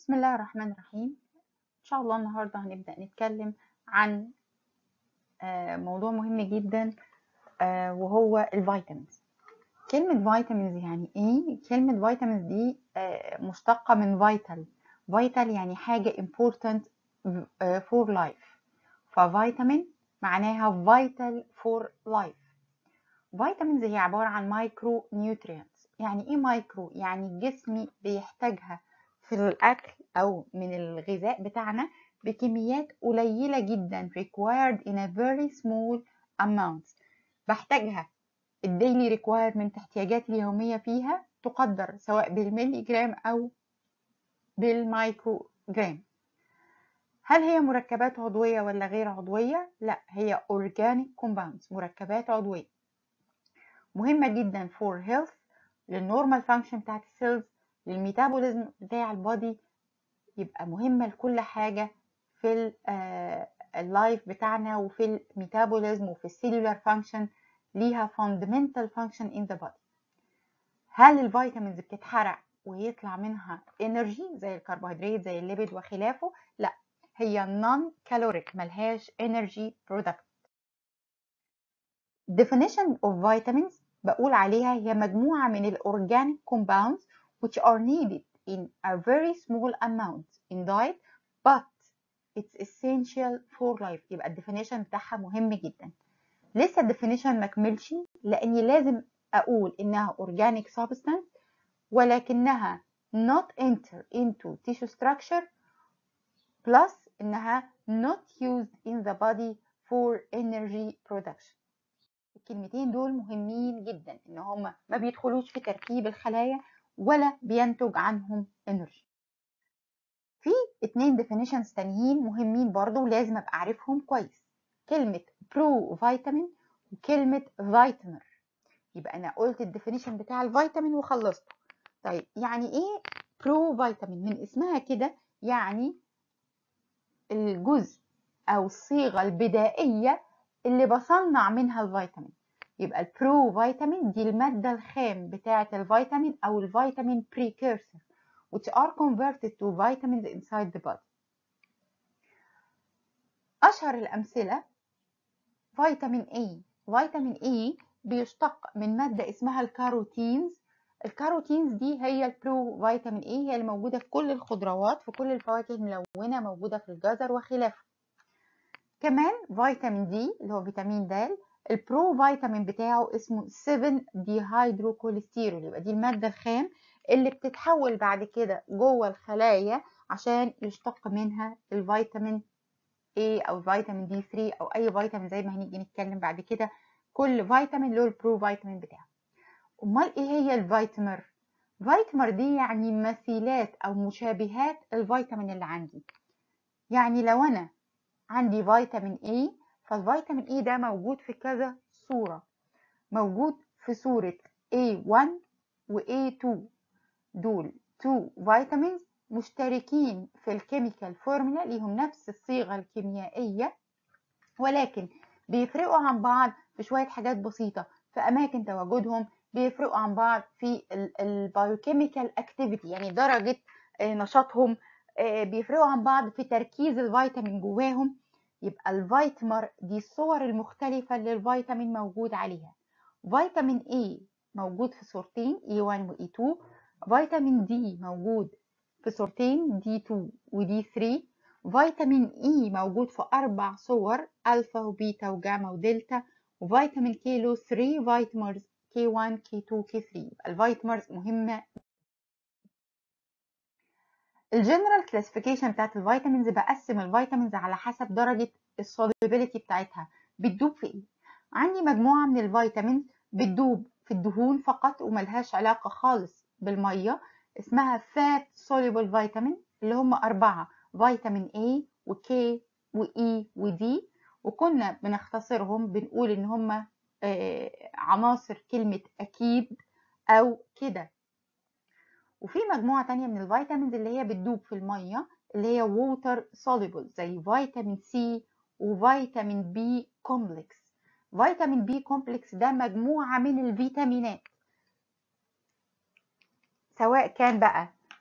بسم الله الرحمن الرحيم إن شاء الله النهاردة هنبدأ نتكلم عن آه، موضوع مهم جدا آه، وهو الفيتامينز كلمة فيتامينز يعني إيه؟ كلمة فيتامينز دي آه، مشتقة من فيتال فيتال يعني حاجة important آه، for life ففيتامين معناها vital for life فيتامينز هي عبارة عن مايكرو نيوترينتس يعني إيه مايكرو؟ يعني جسمي بيحتاجها في الأكل أو من الغذاء بتاعنا بكميات قليلة جدا required in a very small amounts بحتاجها الديلي ريكوايرمنت احتياجاتي اليومية فيها تقدر سواء بالملي جرام أو بالمايكرو جرام هل هي مركبات عضوية ولا غير عضوية؟ لا هي organic compounds مركبات عضوية مهمة جدا for health للنورمال فانكشن بتاعت السيلز للميتابوليزم بتاع البودي يبقى مهمة لكل حاجة في اللايف بتاعنا وفي الميتابوليزم وفي السيلولار فانكشن ليها fundamental function in the body هل الفيتامينز بتتحرق ويطلع منها انرجي زي الكربوهيدرات زي الليبيد وخلافه لا هي نون كالوريك ملهاش انرجي برودكت definition of vitamins بقول عليها هي مجموعة من الأورجانيك compounds which are needed in a very small amount in diet but it's essential for life يبقى الديفينيشن بتاعها مهم جدا لسه الديفينيشن مكملش لأني لازم أقول إنها organic substance ولكنها not enter into tissue structure plus إنها not used in the body for energy production الكلمتين دول مهمين جدا ان هما ما بيدخلوش في تركيب الخلايا ولا بينتج عنهم انرجي في اتنين definitions تانيين مهمين برضو ولازم ابقى عارفهم كويس كلمة برو فيتامين وكلمة فيتامر يبقى انا قلت الديفينيشن بتاع الفيتامين وخلصته طيب يعني ايه برو فيتامين من اسمها كده يعني الجزء او الصيغة البدائية اللي بصنع منها الفيتامين يبقى البرو فيتامين دي المادة الخام بتاعة الفيتامين أو الفيتامين precursor which are converted to vitamins inside the body أشهر الأمثلة فيتامين A فيتامين A بيشتق من مادة اسمها الكاروتينز الكاروتينز دي هي البرو فيتامين A هي اللي موجودة في كل الخضروات في كل الفواكه الملونة موجودة في الجزر وخلافه كمان فيتامين دي اللي هو فيتامين د البرو فيتامين بتاعه اسمه 7 ديهيدروكوليستيرول يبقى دي المادة الخام اللي بتتحول بعد كده جوه الخلايا عشان يشتق منها الفيتامين A أو فيتامين دي 3 أو أي فيتامين زي ما هنيجي نتكلم بعد كده كل فيتامين له البرو فيتامين بتاعه أمال إيه هي الفيتامر؟ فيتامر دي يعني مثيلات أو مشابهات الفيتامين اللي عندي يعني لو أنا عندي فيتامين A فالفيتامين A ده موجود في كذا صورة موجود في صورة A1 و A2 دول 2 فيتامينز مشتركين في الكيميكال فورمولا ليهم نفس الصيغة الكيميائية ولكن بيفرقوا عن بعض في شوية حاجات بسيطة في أماكن تواجدهم بيفرقوا عن بعض في البايوكيميكال اكتيفيتي يعني درجة نشاطهم بيفرقوا عن بعض في تركيز الفيتامين جواهم يبقى الفيتمر دي الصور المختلفة اللي الفيتامين موجود عليها فيتامين A موجود في صورتين E1 و E2 فيتامين D موجود في صورتين D2 و D3 فيتامين E موجود في أربع صور ألفا وبيتا وجاما ودلتا وفيتامين K له 3 فيتامرز K1 K2 K3 يبقى الفيتامرز مهمة الجنرال كلاسيفيكيشن بتاعت الفيتامينز بقسم الفيتامينز على حسب درجة السوليبيليتي بتاعتها بتدوب في ايه عندي مجموعة من الفيتامينز بتدوب في الدهون فقط وملهاش علاقة خالص بالمية اسمها فات soluble فيتامين اللي هم أربعة فيتامين A و K و E و D وكنا بنختصرهم بنقول إن هم عناصر كلمة أكيد أو كده وفي مجموعة تانية من الفيتامينز اللي هي بتدوب في المية اللي هي water soluble زي فيتامين سي وفيتامين بي كومبلكس فيتامين بي كومبلكس ده مجموعة من الفيتامينات سواء كان بقى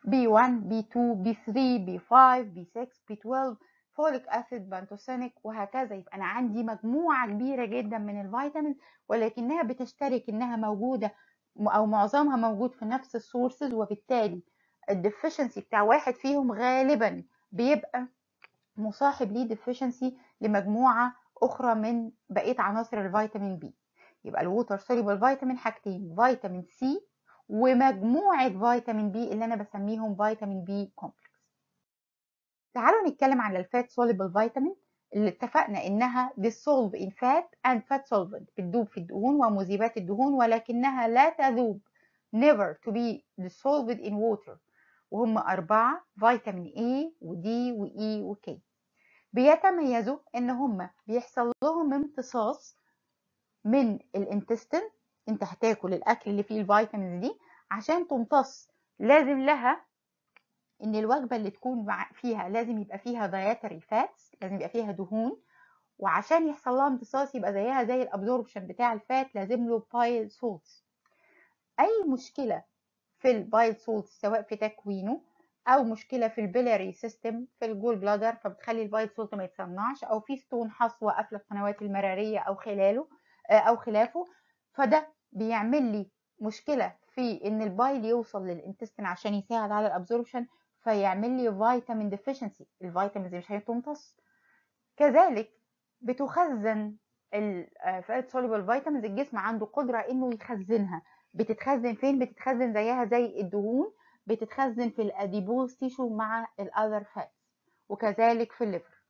B1 B2 B3 B5 B6 B12 فوليك اسيد بانتوسينيك وهكذا يبقى انا عندي مجموعه كبيره جدا من الفيتامينز ولكنها بتشترك انها موجوده او معظمها موجود في نفس السورسز وبالتالي الديفيشنسي بتاع واحد فيهم غالبا بيبقى مصاحب ليه ديفيشنسي لمجموعه اخرى من بقيه عناصر الفيتامين بي يبقى الووتر سوليبل فيتامين حاجتين فيتامين سي ومجموعه فيتامين بي اللي انا بسميهم فيتامين بي كومبلكس تعالوا نتكلم على الفات سوليبل فيتامين اللي اتفقنا انها dissolve in fat and fat solvent بتدوب في الدهون ومذيبات الدهون ولكنها لا تذوب never to be dissolved in water وهم أربعة فيتامين A و D و E و K بيتميزوا ان هم بيحصل لهم امتصاص من الانتستين انت هتاكل الاكل اللي فيه الفيتامينز دي عشان تمتص لازم لها ان الوجبه اللي تكون فيها لازم يبقى فيها dietary fats لازم يبقى فيها دهون وعشان يحصل لها امتصاص يبقى زيها زي الابزوربشن بتاع الفات لازم له بايل سولتس اي مشكله في البايل سولتس سواء في تكوينه او مشكله في البيلاري سيستم في الجول بلادر فبتخلي البايل سولت ما يتصنعش او في ستون حصوه قافله القنوات المراريه او خلاله او خلافه فده بيعمل لي مشكله في ان البايل يوصل للانتستين عشان يساعد على الابزوربشن فيعمل لي فيتامين ديفيشنسي الفيتامينز مش هتمتص كذلك بتخزن الفات سوليبل فيتامينز الجسم عنده قدره انه يخزنها بتتخزن فين بتتخزن زيها زي الدهون بتتخزن في الاديبوز تيشو مع الاذر فاتس وكذلك في الليفر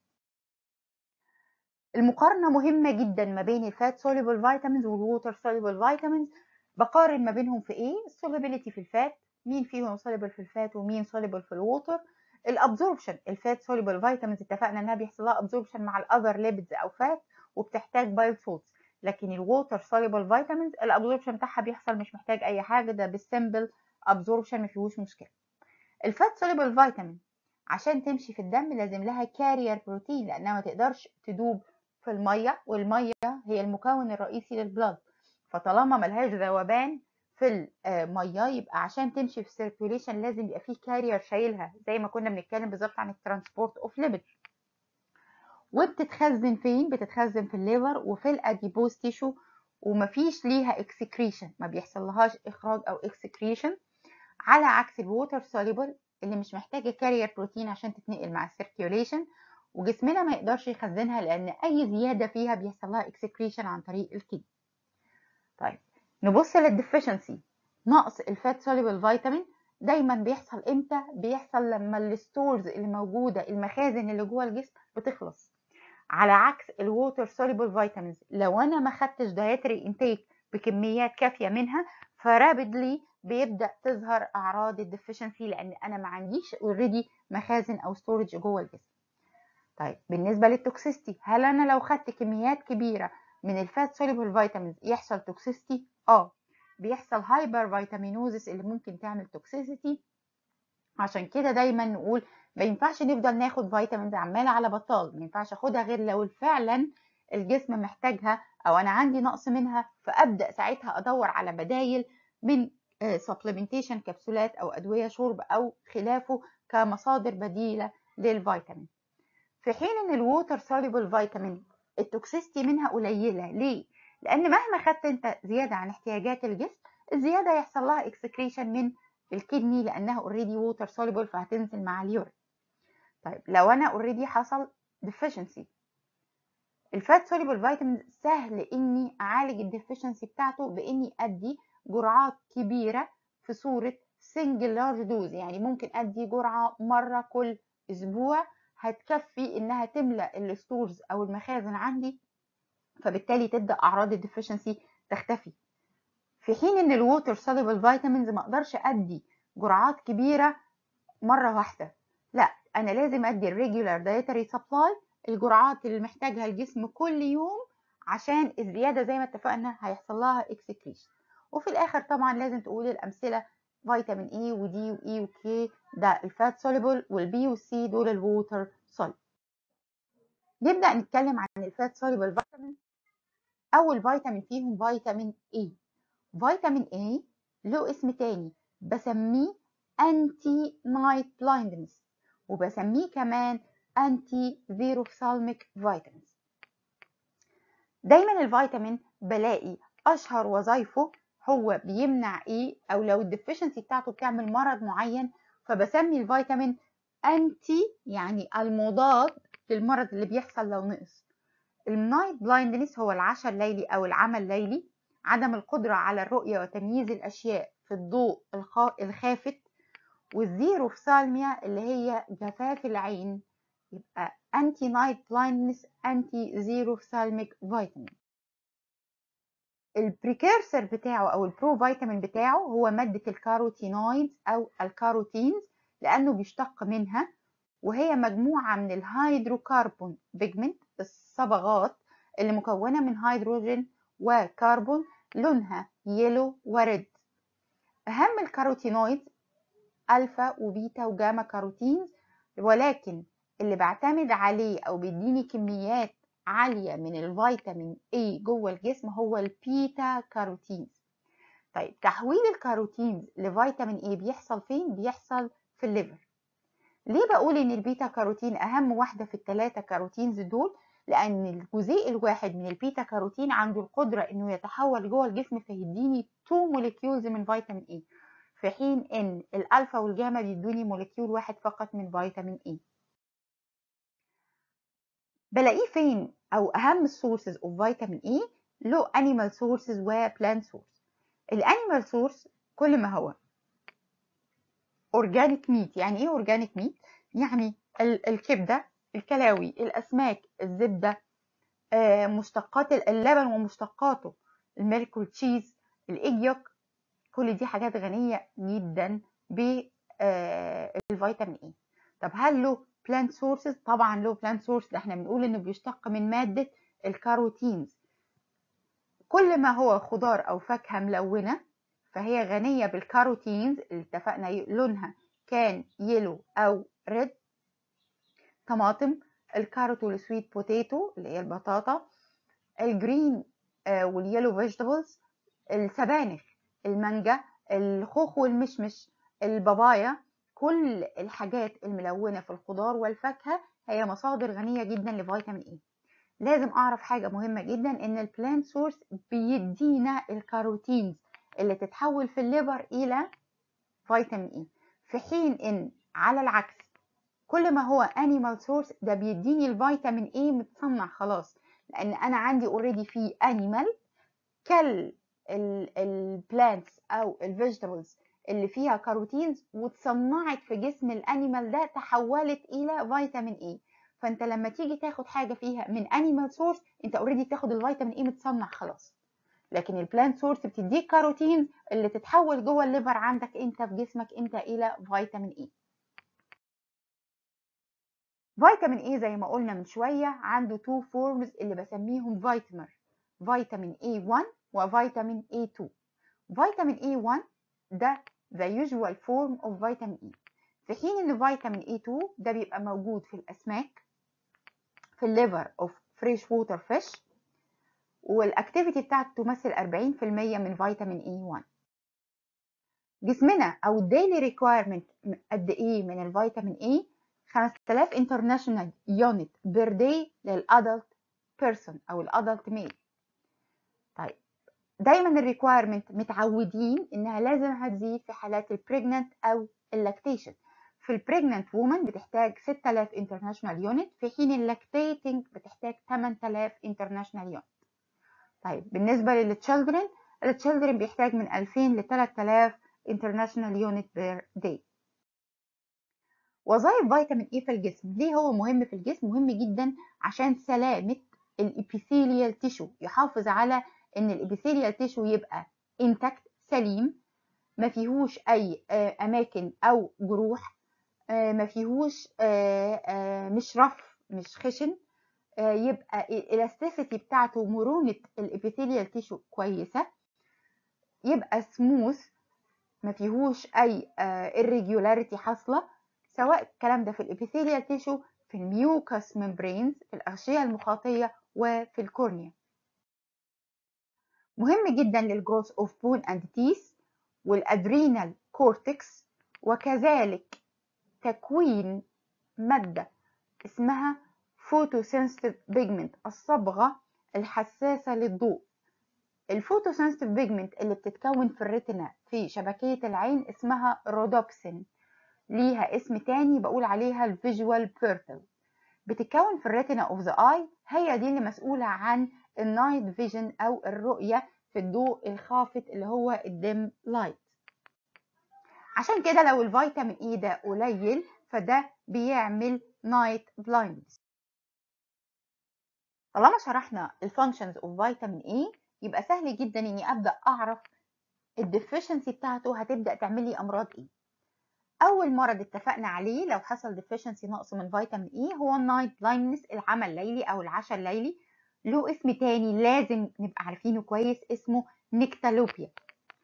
المقارنه مهمه جدا ما بين الفات سوليبل فيتامينز والووتر سوليبل فيتامينز بقارن ما بينهم في ايه السوليبيليتي في الفات مين فيهم سوليبل في الفات ومين سوليبل في الووتر الابزوربشن الفات سوليبل فيتامينز اتفقنا انها بيحصل لها ابزوربشن مع الاذر ليبيدز او فات وبتحتاج بايل سولتس لكن الووتر سوليبل فيتامينز الابزوربشن بتاعها بيحصل مش محتاج اي حاجه ده بالسمبل ابزوربشن ما فيهوش مشكله الفات سوليبل فيتامين عشان تمشي في الدم لازم لها كارير بروتين لانها ما تقدرش تدوب في الميه والميه هي المكون الرئيسي للبلاد فطالما ملهاش ذوبان في الميه يبقى عشان تمشي في السيركيوليشن لازم يبقى فيه كارير شايلها زي ما كنا بنتكلم بالظبط عن الترانسبورت اوف ليبيد وبتتخزن فين بتتخزن في الليفر وفي الاديبوز تيشو ومفيش ليها اكسكريشن ما بيحصل لهاش اخراج او اكسكريشن على عكس الووتر سوليبل اللي مش محتاجه كارير بروتين عشان تتنقل مع السيركيوليشن وجسمنا ما يقدرش يخزنها لان اي زياده فيها بيحصل لها اكسكريشن عن طريق الكدني طيب نبص للديفيشنسي نقص الفات سوليبل فيتامين دايما بيحصل امتى بيحصل لما الستورز اللي موجوده المخازن اللي جوه الجسم بتخلص على عكس الووتر سوليبل فيتامينز لو انا ما خدتش دايتري انتيك بكميات كافيه منها فرابيدلي بيبدا تظهر اعراض الديفيشنسي لان انا ما عنديش اوريدي مخازن او ستورج جوه الجسم طيب بالنسبه للتوكسيستي هل انا لو خدت كميات كبيره من الفات سوليبل فيتامينز يحصل توكسيستي اه بيحصل هايبر فيتامينوزس اللي ممكن تعمل توكسيسيتي عشان كده دايما نقول ما ينفعش نفضل ناخد فيتامينز عماله على بطال ما ينفعش اخدها غير لو فعلا الجسم محتاجها او انا عندي نقص منها فابدا ساعتها ادور على بدايل من سبلمنتيشن كبسولات او ادويه شرب او خلافه كمصادر بديله للفيتامين في حين ان الووتر سوليبل فيتامين التوكسيستي منها قليله ليه لان مهما خدت انت زياده عن احتياجات الجسم الزياده يحصل لها اكسكريشن من الكدني لانها اوريدي ووتر سوليبل فهتنزل مع اليورين طيب لو انا اوريدي حصل deficiency الفات سوليبل فيتامين سهل اني اعالج الديفيشنسي بتاعته باني ادي جرعات كبيره في صوره سنجل لارج دوز يعني ممكن ادي جرعه مره كل اسبوع هتكفي انها تملا الستورز او المخازن عندي فبالتالي تبدا اعراض الديفيشنسي تختفي في حين ان الووتر سوليبل فيتامينز ما اقدرش ادي جرعات كبيره مره واحده لا انا لازم ادي الريجولار دايتري سبلاي الجرعات اللي محتاجها الجسم كل يوم عشان الزياده زي ما اتفقنا هيحصل لها اكسكريشن وفي الاخر طبعا لازم تقول الامثله فيتامين اي ودي واي وكي ده الفات سوليبل والبي والسي دول الووتر سوليبل نبدا نتكلم عن الفات سوليبل فيتامين اول فيتامين فيهم فيتامين اي فيتامين اي له اسم تاني بسميه anti night blindness وبسميه كمان anti xerophthalmic vitamins دايما الفيتامين بلاقي اشهر وظايفه هو بيمنع ايه او لو الديفيشنسي بتاعته بتعمل مرض معين فبسمي الفيتامين انتي يعني المضاد للمرض اللي بيحصل لو نقص النايت بلايندنس هو العشاء الليلي او العمى الليلي عدم القدرة على الرؤية وتمييز الأشياء في الضوء الخافت والزيروفثالميا اللي هي جفاف العين يبقى anti night blindness anti xerophthalmic vitamin البريكيرسر بتاعه او البرو فيتامين بتاعه هو مادة الكاروتينويدز او الكاروتينز لانه بيشتق منها وهي مجموعة من الهيدروكربون بيجمنت الصبغات اللي مكونة من هيدروجين وكربون لونها يلو وريد أهم الكاروتينويدز ألفا وبيتا وجاما كاروتينز ولكن اللي بعتمد عليه أو بيديني كميات عالية من الفيتامين A جوه الجسم هو البيتا كاروتينز طيب تحويل الكاروتينز لفيتامين A بيحصل فين؟ بيحصل في الليفر ليه بقول ان البيتا كاروتين اهم واحدة في الثلاثة كاروتينز دول؟ لان الجزيء الواحد من البيتا كاروتين عنده القدرة انه يتحول جوه الجسم فيديني 2 موليكيولز من فيتامين A في حين ان الالفا والجاما بيدوني موليكيول واحد فقط من فيتامين A بلاقيه فين او اهم السورسز اوف فيتامين اي له انيمال سورسز وبلانت سورس الانيمال سورس كل ما هو اورجانيك ميت يعني ايه اورجانيك ميت يعني الكبده الكلاوي الاسماك الزبده آه مشتقات اللبن ومشتقاته الميلك والتشيز الايج يوك كل دي حاجات غنيه جدا بالفيتامين اي طب هل له بلانت سورسز طبعا له بلانت سورس ده احنا بنقول انه بيشتق من ماده الكاروتينز كل ما هو خضار او فاكهه ملونه فهي غنيه بالكاروتينز اللي اتفقنا لونها كان يلو او ريد طماطم الكاروت والسويت بوتيتو اللي هي البطاطا الجرين واليلو فيجيتابلز السبانخ المانجا الخوخ والمشمش البابايا كل الحاجات الملونة في الخضار والفاكهة هي مصادر غنية جدا لفيتامين اي لازم اعرف حاجة مهمة جدا ان البلانت سورس بيدينا الكاروتينز اللي تتحول في الليبر الى فيتامين اي في حين ان على العكس كل ما هو انيمال سورس ده بيديني الفيتامين اي متصنع خلاص لان انا عندي اوريدي في انيمال كل البلانتس او الفيجيتابلز اللي فيها كاروتينز واتصنعت في جسم الانيمال ده تحولت الى فيتامين اي فانت لما تيجي تاخد حاجه فيها من انيمال سورس انت اوريدي بتاخد الفيتامين اي متصنع خلاص لكن البلانت سورس بتديك كاروتينز اللي تتحول جوه الليفر عندك انت في جسمك انت الى فيتامين اي فيتامين اي زي ما قلنا من شويه عنده تو فورمز اللي بسميهم فيتامر فيتامين اي 1 وفيتامين اي 2 فيتامين اي 1 ده the usual form of vitamin E في حين ان فيتامين E2 ده بيبقى موجود في الاسماك في الليفر of fresh water fish والاكتيفيتي بتاعته تمثل 40% من فيتامين E1 جسمنا او الديلي ريكويرمنت قد ايه من الفيتامين E 5000 international unit per day للادلت بيرسون او الادلت ميل طيب دايما الريكويرمنت متعودين انها لازم هتزيد في حالات البريجننت او اللاكتيشن في البريجننت وومن بتحتاج 6000 انترناشونال يونت في حين اللاكتيتنج بتحتاج 8000 انترناشونال يونت طيب بالنسبه للتشيلدرن التشيلدرن بيحتاج من 2000 ل 3000 انترناشونال يونت بير داي وظائف فيتامين اي في الجسم ليه هو مهم في الجسم مهم جدا عشان سلامه الابيثيليال تيشو يحافظ على ان الابيثيليال تيشو يبقى انتكت سليم ما فيهوش اي اماكن او جروح ما فيهوش مش رف مش خشن يبقى الالاستيسيتي بتاعته مرونة الابيثيليال تيشو كويسة يبقى سموث ما فيهوش اي irregularity حاصلة سواء الكلام ده في الابيثيليال تيشو في الميوكس ممبرينز في الأغشية المخاطية وفي الكورنيا مهم جدا للجروث اوف بون اند تيث والادرينال كورتكس وكذلك تكوين مادة اسمها photosensitive pigment الصبغة الحساسة للضوء الفوتوسنسيتيف بيجمنت اللي بتتكون في الريتنا في شبكية العين اسمها رودوبسين ليها اسم تاني بقول عليها الفيجوال بيربل بتتكون في الريتنا اوف ذا اي هي دي اللي مسؤولة عن النايت فيجن او الرؤية في الضوء الخافت اللي هو الديم لايت عشان كده لو الفيتامين اي ده قليل فده بيعمل نايت بلايندنس طالما شرحنا الفانكشنز اوف فيتامين اي يبقى سهل جدا اني ابدا اعرف الديفيشنسي بتاعته هتبدا تعمل لي امراض ايه اول مرض اتفقنا عليه لو حصل ديفيشنسي نقص من فيتامين اي هو النايت بلايندنس العمى الليلي او العشاء الليلي له اسم تاني لازم نبقى عارفينه كويس اسمه نكتالوبيا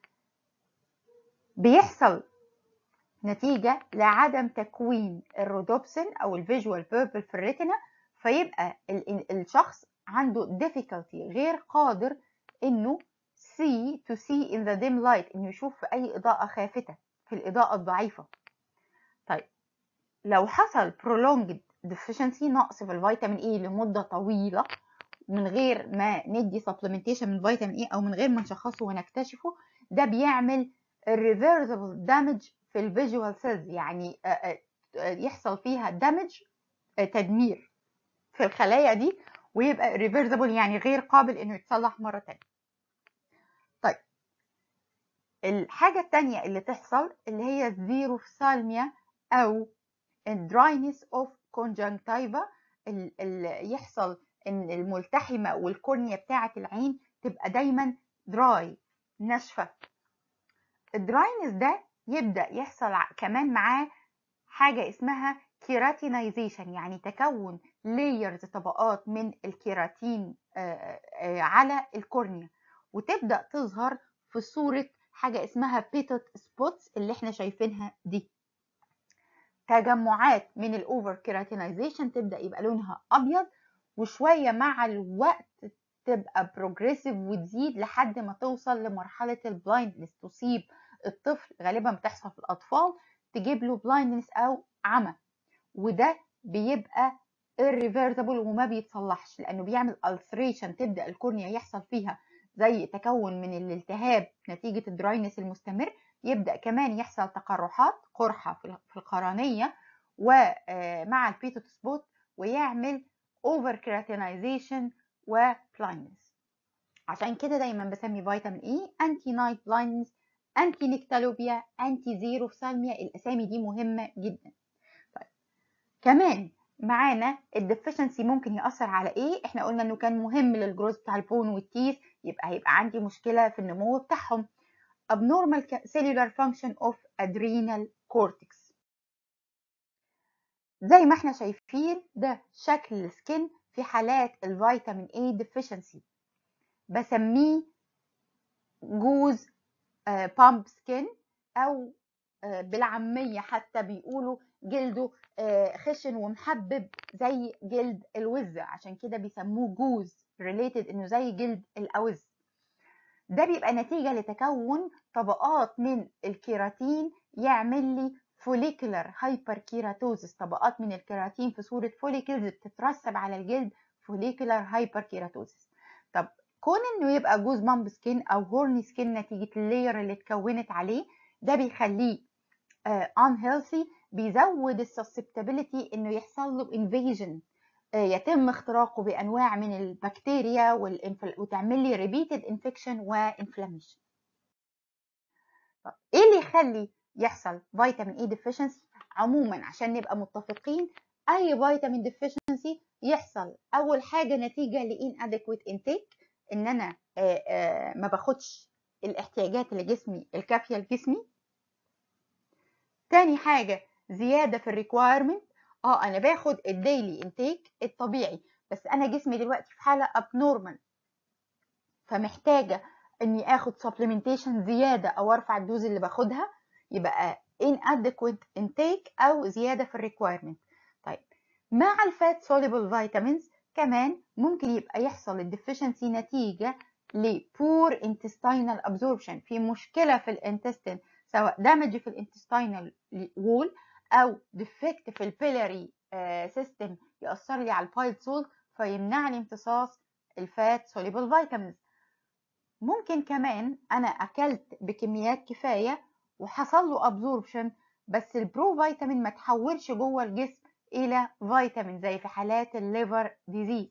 بيحصل نتيجة لعدم تكوين الرودوبسين أو الفيجوال بيربل في الريتنا فيبقى الشخص عنده difficulty غير قادر إنه see to see in the dim light إنه يشوف في أي إضاءة خافتة في الإضاءة الضعيفة طيب لو حصل prolonged deficiency نقص في الفيتامين اي لمدة طويلة من غير ما ندي supplementation من فيتامين اي او من غير ما نشخصه ونكتشفه ده بيعمل reversible damage في الفيجوال سيلز يعني يحصل فيها دامج تدمير في الخلايا دي ويبقى reversible يعني غير قابل انه يتصلح مرة تانية طيب الحاجة التانية اللي تحصل اللي هي الزيروفثالميا او dryness of conjunctiva اللي يحصل ان الملتحمة والكورنيا بتاعة العين تبقى دايما دراي ناشفة الدراينس ده يبدأ يحصل كمان معاه حاجة اسمها كيراتينايزيشن يعني تكون لايرز طبقات من الكيراتين على الكورنيا وتبدأ تظهر في صورة حاجة اسمها بيتوت سبوتس اللي احنا شايفينها دي تجمعات من الاوفر كيراتينايزيشن تبدأ يبقى لونها ابيض وشوية مع الوقت تبقى بروجريسيف وتزيد لحد ما توصل لمرحلة البلايندنس تصيب الطفل غالبا بتحصل في الأطفال تجيب له بلايندنس أو عمى وده بيبقى irreversible وما بيتصلحش لأنه بيعمل ulceration تبدأ الكورنيا يحصل فيها زي تكون من الالتهاب نتيجة الدراينس المستمر يبدأ كمان يحصل تقرحات قرحة في القرنية ومع البيتوت سبوت ويعمل over keratinization وبلايندنس عشان كده دايما بسمي فيتامين اي انتي نايت بلايندنس انتي نكتالوبيا انتي زيروفثالميا الاسامي دي مهمه جدا طيب كمان معانا الديفيشنسي ممكن ياثر على ايه احنا قلنا انه كان مهم للجروز بتاع البون والتيث يبقى هيبقى عندي مشكله في النمو بتاعهم abnormal cellular function of adrenal cortex زي ما احنا شايفين ده شكل السكين في حالات الفيتامين A deficiency بسميه جوز بامب سكين او بالعامية حتى بيقولوا جلده خشن ومحبب زي جلد الوز عشان كده بيسموه جوز related انه زي جلد الاوز ده بيبقى نتيجة لتكون طبقات من الكيراتين يعمل لي فوليكولار هايبر كيراتوزس طبقات من الكيراتين في صورة فوليكلز بتترسب على الجلد فوليكولار هايبر كيراتوزس طب كون انه يبقى جوز مامب سكين او هورني سكين نتيجة اللاير اللي اتكونت عليه ده بيخليه ان uh, هيلثي بيزود السسبتابيليتي انه يحصل له انفيجن uh, يتم اختراقه بانواع من البكتيريا والانفل... وتعمل لي ريبيتد انفكشن وانفلاميشن ايه اللي يخلي يحصل فيتامين اي ديفيشنسي عموما عشان نبقى متفقين اي فيتامين ديفيشنسي يحصل اول حاجه نتيجه لان ادكويت انتيك ان انا آآ آآ ما باخدش الاحتياجات اللي جسمي الكافيه لجسمي تاني حاجه زياده في الريكوايرمنت اه انا باخد الديلي انتيك الطبيعي بس انا جسمي دلوقتي في حاله ابنورمال فمحتاجه اني اخد سبلمنتيشن زياده او ارفع الدوز اللي باخدها يبقى inadequate intake او زياده في الريكوايرمنت طيب مع الفات soluble vitamins كمان ممكن يبقى يحصل الديفيشنسي نتيجه ل poor intestinal absorption في مشكله في الانتستين سواء دامج في الانتستينال وول او ديفكت في البيلاري سيستم يأثر لي على البايل سولت فيمنع لي امتصاص الفات سوليبل فيتامينز ممكن كمان انا اكلت بكميات كفايه وحصل له ابزوربشن بس البرو فيتامين ما تحولش جوه الجسم الى فيتامين زي في حالات الليفر ديزيز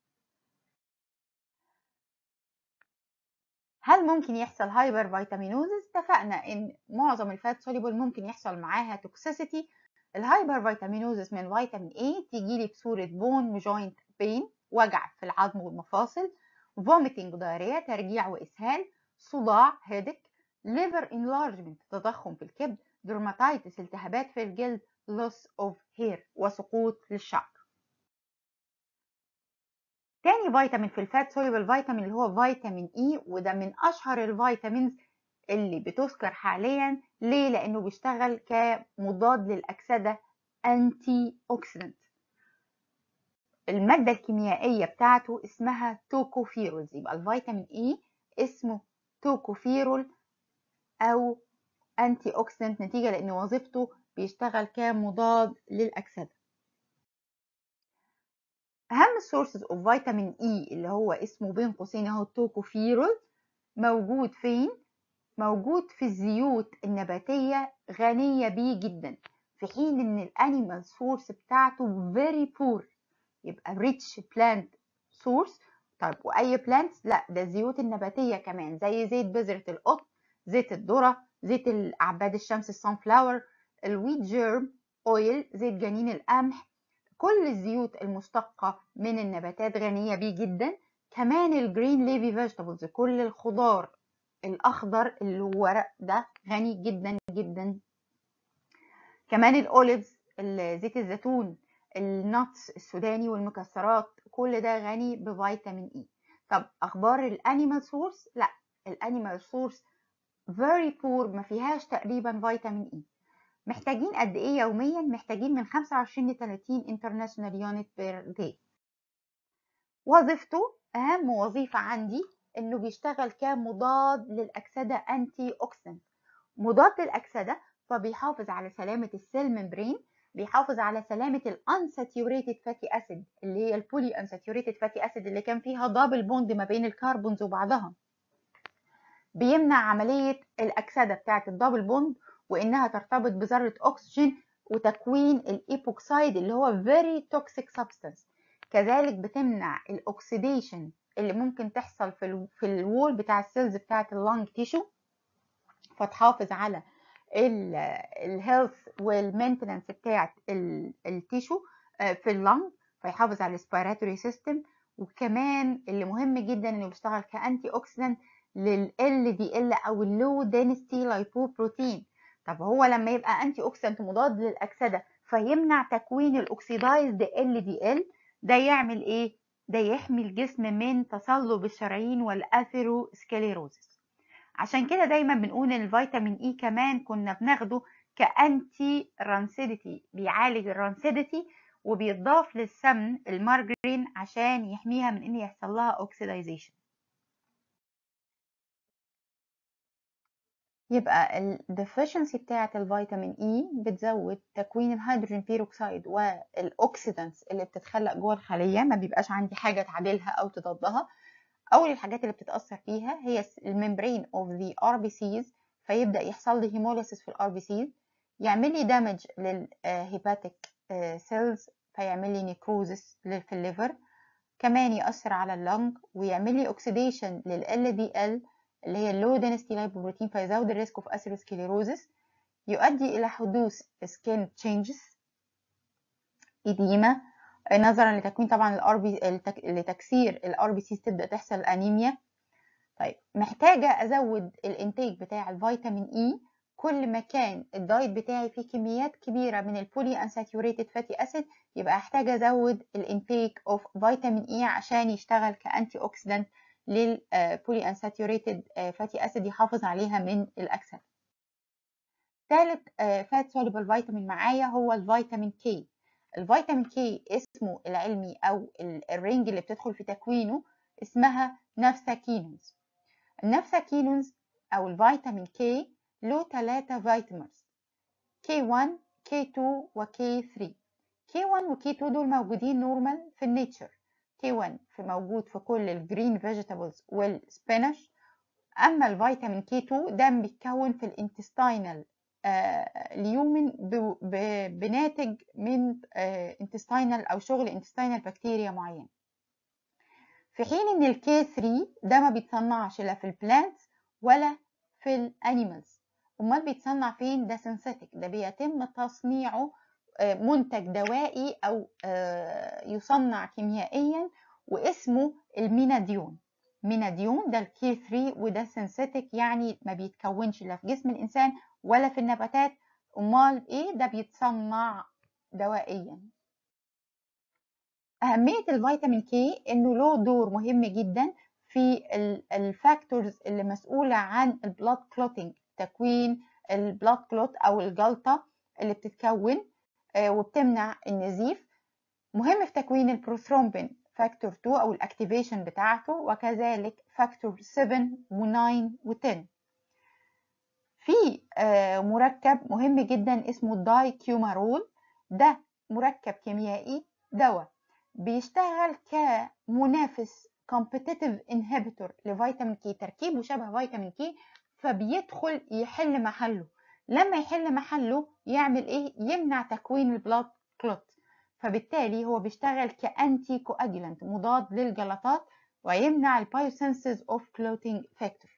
هل ممكن يحصل هايبر فيتامينوزس اتفقنا ان معظم الفات سوليبل ممكن يحصل معاها توكسيسيتي الهايبر فيتامينوزس من فيتامين A تيجي لي بصورة بون وجوينت بين وجع في العظم والمفاصل فوميتنج دايريا ترجيع واسهال صداع هيدك ليفر انلارجمنت تضخم في الكبد درماتايتس التهابات في الجلد loss of hair وسقوط للشعر تاني فيتامين في الفات سوليبل فيتامين اللي هو فيتامين اي وده من اشهر الفيتامينز اللي بتذكر حاليا ليه لانه بيشتغل كمضاد للاكسده انتي اوكسيدنت الماده الكيميائيه بتاعته اسمها توكوفيرولز يبقى الفيتامين اي اسمه توكوفيرول او انتي اوكسيدنت نتيجه لان وظيفته بيشتغل كمضاد للاكسده اهم السورسز اوف فيتامين اي اللي هو اسمه بين قوسين اهو التوكوفيرول موجود فين موجود في الزيوت النباتيه غنيه بيه جدا في حين ان الانيمال سورس بتاعته very poor يبقى rich plant source طيب واي بلانت لا ده الزيوت النباتيه كمان زي زيت بذره القطن زيت الذره زيت اعباد الشمس الصن فلاور الويت جيرم اويل زيت جنين القمح كل الزيوت المشتقة من النباتات غنية بيه جدا كمان الجرين ليفي فيجيتابلز كل الخضار الأخضر اللي هو ورق ده غني جدا جدا كمان الأوليفز زيت الزيتون النتس السوداني والمكسرات كل ده غني بفيتامين اي طب أخبار الأنيمال سورس لا الأنيمال سورس very poor ما فيهاش تقريبا فيتامين اي محتاجين قد ايه يوميا محتاجين من 25 ل 30 international unit per day وظيفته اهم وظيفة عندي انه بيشتغل كمضاد للاكسدة انتي اوكسيدنت مضاد للاكسدة فبيحافظ على سلامة السيل ممبرين بيحافظ على سلامة الانساتيوريتد فاتي اسيد اللي هي البولي انساتيوريتد فاتي اسيد اللي كان فيها دبل بوند ما بين الكربونز وبعضها بيمنع عملية الأكسدة بتاعة الدبل بوند وإنها ترتبط بذرة أكسجين وتكوين الإيبوكسايد اللي هو very toxic substance كذلك بتمنع الأكسيديشن اللي ممكن تحصل في ال في الوول بتاع السيلز بتاعة اللنج تيشو فتحافظ على الهيلث والمينتننس بتاعة التيشو في اللنج فيحافظ على الريسبيراتوري سيستم وكمان اللي مهم جدا انه بيشتغل كانتي اوكسيدنت لل LDL او اللو دينستي لايبوبروتين طب هو لما يبقى انتي اوكسيدنت مضاد للاكسده فيمنع تكوين الاكسيدايزد LDL ده يعمل ايه ده يحمي الجسم من تصلب الشرايين والاثيروسكليروزس عشان كده دايما بنقول ان الفيتامين اي كمان كنا بناخده كانتي رانسيديتي بيعالج الرانسيديتي وبيضاف للسمن المارجرين عشان يحميها من ان يحصل لها اوكسيدايزيشن يبقى الديفيشنسي بتاعة الفيتامين اي بتزود تكوين الهيدروجين بيروكسيد والاوكسيدانتس اللي بتتخلق جوه الخلية ما بيبقاش عندي حاجة تعادلها او تضادها اول الحاجات اللي بتتأثر فيها هي الممبرين اوف ذا ار بي سيز فيبدأ يحصل لي هيموليسيس في الار بي سيز يعمل لي دامج للهيباتيك سيلز فيعمل لي نيكروزس في الليفر كمان يأثر على اللنج ويعمل لي اوكسيديشن لل دي ال اللي هي اللو دينستي لايبوبروتين فيزود الريسك اوف اثيروسكليروزس يؤدي الى حدوث سكين تشينجز اديمه نظرا لتكوين طبعا الار بي لتكسير الار بي سي تبدا تحصل انيميا طيب محتاجه ازود الانتاج بتاع الفيتامين اي كل ما كان الدايت بتاعي فيه كميات كبيره من البولي انساتيوريتد فاتي اسيد يبقى احتاج ازود الانتيك اوف فيتامين اي عشان يشتغل كانتي اوكسيدنت للبولي انساتيوريتد فاتي اسيد يحافظ عليها من الاكسده ثالث فات سوليبل فيتامين معايا هو الفيتامين كي الفيتامين كي اسمه العلمي او الرينج اللي بتدخل في تكوينه اسمها نفساكينونز النفساكينونز او الفيتامين كي له ثلاثة فيتامينز K1 K2 و K3 K1 و K2 دول موجودين نورمال في النيتشر K1 في موجود في كل الجرين فيجيتابلز والسبينش اما الفيتامين K2 ده بيتكون في الانتستينال اليومن بناتج من انتستينال او شغل انتستينال بكتيريا معين في حين ان الكي 3 ده ما بيتصنعش لا في البلانتس ولا في الانيمالز امال بيتصنع فين ده سينثيتك ده بيتم تصنيعه منتج دوائي او يصنع كيميائيا واسمه الميناديون ميناديون ده الكي 3 وده سينثيتك يعني ما بيتكونش لا في جسم الانسان ولا في النباتات امال ايه ده بيتصنع دوائيا اهميه الفيتامين كي انه له دور مهم جدا في الفاكتورز اللي مسؤوله عن البلاد كلوتينج تكوين البلاد كلوت او الجلطه اللي بتتكون وبتمنع النزيف مهم في تكوين البروثرومبين فاكتور 2 او الاكتيفيشن بتاعته وكذلك فاكتور 7 و9 و10 في مركب مهم جدا اسمه الداي كيومارول ده مركب كيميائي دواء بيشتغل كمنافس competitive inhibitor لفيتامين كي تركيبه شبه فيتامين كي فبيدخل يحل محله لما يحل محله يعمل ايه يمنع تكوين البلاد كلوت فبالتالي هو بيشتغل كأنتي كواجلانت مضاد للجلطات ويمنع البايوسنسز اوف كلوتينج فاكتور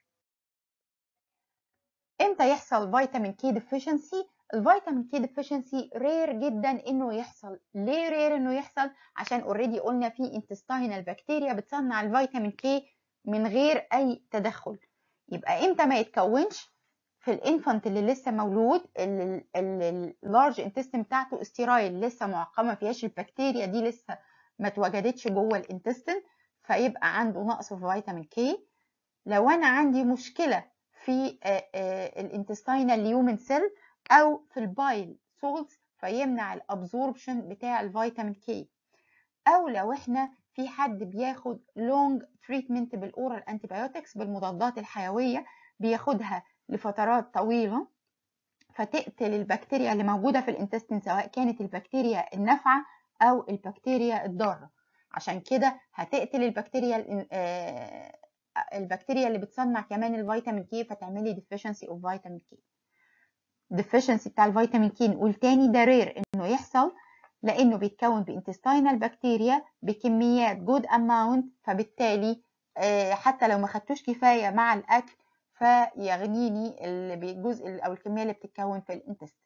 امتى يحصل فيتامين كي ديفيشنسي الفيتامين كي ديفيشنسي رير جدا انه يحصل ليه رير انه يحصل عشان اوريدي قلنا في انتستاينال بكتيريا بتصنع الفيتامين كي من غير اي تدخل يبقى امتى ما يتكونش في الانفانت اللي لسه مولود اللارج انتستين بتاعته استيرايل لسه معقمه فيهاش البكتيريا دي لسه ما اتوجدتش جوه الانتستين فيبقى عنده نقص في فيتامين كي لو انا عندي مشكله في الانتستينال ليومن سيل او في البايل سولز فيمنع الابزوربشن بتاع الفيتامين كي او لو احنا في حد بياخد لونج تريتمنت بالاورال انتيبيوتكس بالمضادات الحيويه بياخدها لفترات طويله فتقتل البكتيريا اللي موجوده في الانتستين سواء كانت البكتيريا النافعه او البكتيريا الضاره عشان كده هتقتل البكتيريا البكتيريا اللي بتصنع كمان الفيتامين كي فتعملي deficiency of فيتامين كي deficiency بتاع الفيتامين كي نقول تاني ده رير انه يحصل لانه بيتكون بانتستينال بكتيريا بكميات جود اماونت فبالتالي حتى لو ما خدتوش كفايه مع الاكل فيغنيني الجزء او الكميه اللي بتتكون في الانتستين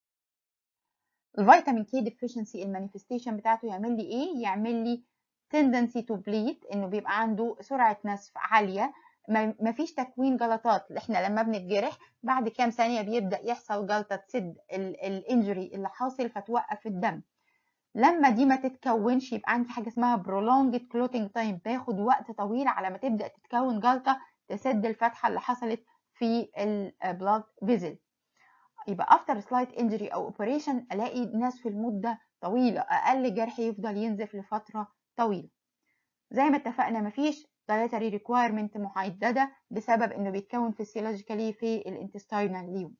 الفيتامين كي ديفيشنسي المانيفستيشن بتاعته يعمل لي ايه يعمل لي tendency to bleed انه بيبقى عنده سرعه نزف عاليه ما فيش تكوين جلطات احنا لما بنتجرح بعد كام ثانيه بيبدا يحصل جلطه تسد الانجري اللي حاصل فتوقف الدم لما دي ما تتكونش يبقى عندي حاجه اسمها prolonged clotting time باخد وقت طويل على ما تبدا تتكون جلطه تسد الفتحه اللي حصلت في البلاد فيزل يبقى افتر سلايت انجري او اوبريشن الاقي ناس في المده طويله اقل جرح يفضل ينزف لفتره طويله زي ما اتفقنا مفيش dietary requirement محدده بسبب انه بيتكون فيسيولوجيكالي في الانتستينال ليوم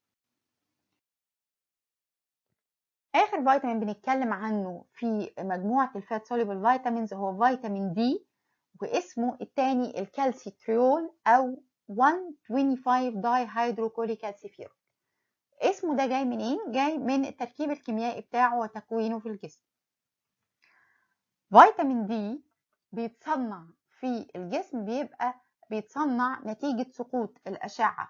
اخر فيتامين بنتكلم عنه في مجموعه الفات soluble فيتامينز هو فيتامين دي واسمه التاني الكالسيتريول او 125 داي هيدروكوليكالسيفيرول اسمه ده جاي منين جاي من التركيب الكيميائي بتاعه وتكوينه في الجسم فيتامين دي بيتصنع في الجسم بيبقى بيتصنع نتيجة سقوط الأشعة